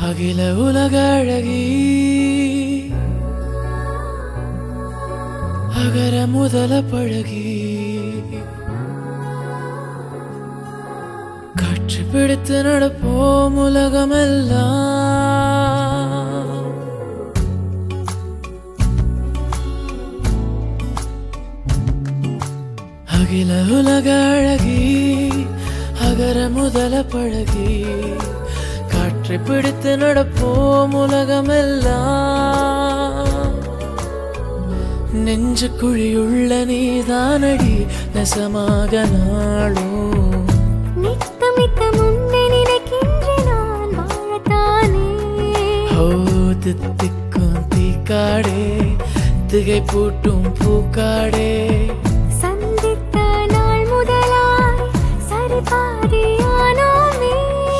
அகில உலக அழகி அகர முதல பழகி காற்று பிடித்து நடப்போம் உலகமெல்லாம் அகில உலக அழகி அகர முதல பழகி காற்றை பிடித்து நடப்போம் உலகமெல்லாம் நெஞ்சு குழியுள்ள நீதானடி நெசமாக நாளும் நித்தமித்த முன்னே நினைக்கின்ற நான் வாழத்தானே ஓ தித்திக்கும் தீக்காடே திகை பூட்டும் பூக்காடே சந்தித்த நாள் முதலாய் சரிபாதியானோமே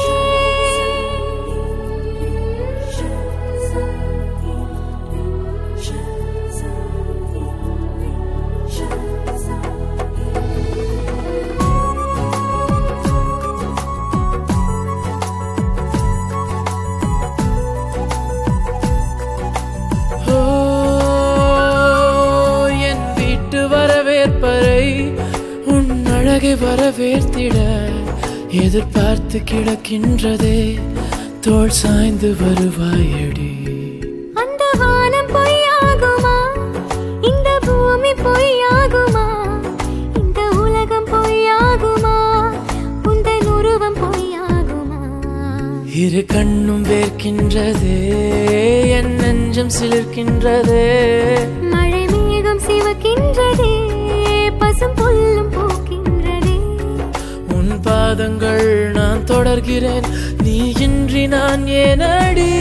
ஓ என் வீட்டு வரவேற்பறை உன் அழகை வரவேற்திட எதிர்பார்த்து கிடக்கின்றதே தோள் சாய்ந்து வருவாயடி அந்த வானம் பொய்யாகுமா இந்த பூமி பொய்யாகுமா இந்த உலகம் பொய்யாகுமா உந்தன் உருவம் பொய்யாகுமா இரு கண்ணும் வேர்க்கின்றதே என் நெஞ்சம் சிலிர்க்கின்றதே மழை மேகம் சிவக்கின்றதே பசும் புல்லும் பூக்கின்றதே உன் பாதங்கள் நான் தொடர்கிறேன் நீ இன்றி நான் ஏனடி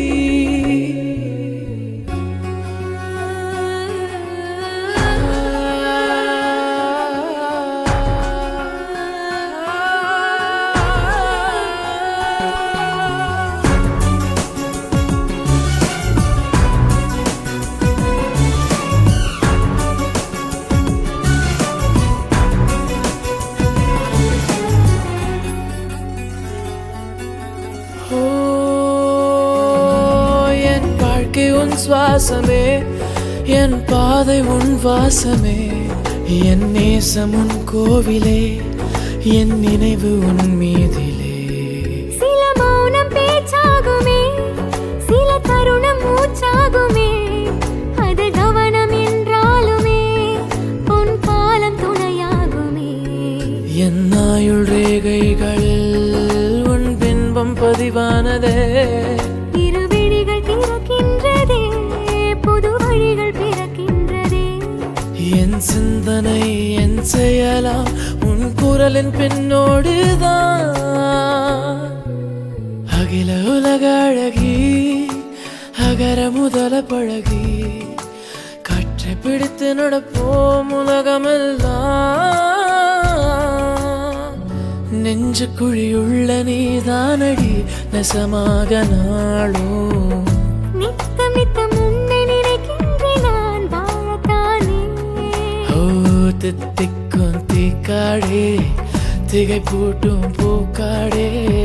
ஓ என் வாழ்க்கை உன் சுவாசமே என் பாதை உன் வாசமே என் நேசம் உன் கோவிலே என் நினைவு உன் மீதிலே சில மௌனம் பேச்சாகுமே சில தருணம் மூச்சாகுமே அது கவனம் என்றாலுமே உன் பாலம் துணையாகுமே என் ஆயுள் ரேகைகளில் உன் பின்பம் பதிவானதே இரு விழிகள் திறக்கின்றதே புது வழிகள் பிறக்கின்றதே என் சிந்தனை என் செயலாம் உன் குரலின் பின்னோடுதான் அகில உலக அழகி அகர முதல பழகி காற்றை பிடித்து நடப்போம் உலகமெல்லாம் நெஞ்சு குழியுள்ள நீதானடி நெசமாக நாளும் நித்தம் நித்தம் உன்னை நினைக்கின்ற நான் வாழத்தானே ஓ தித்திக்கும் தீக்காடே திகை பூட்டும் பூக்காடே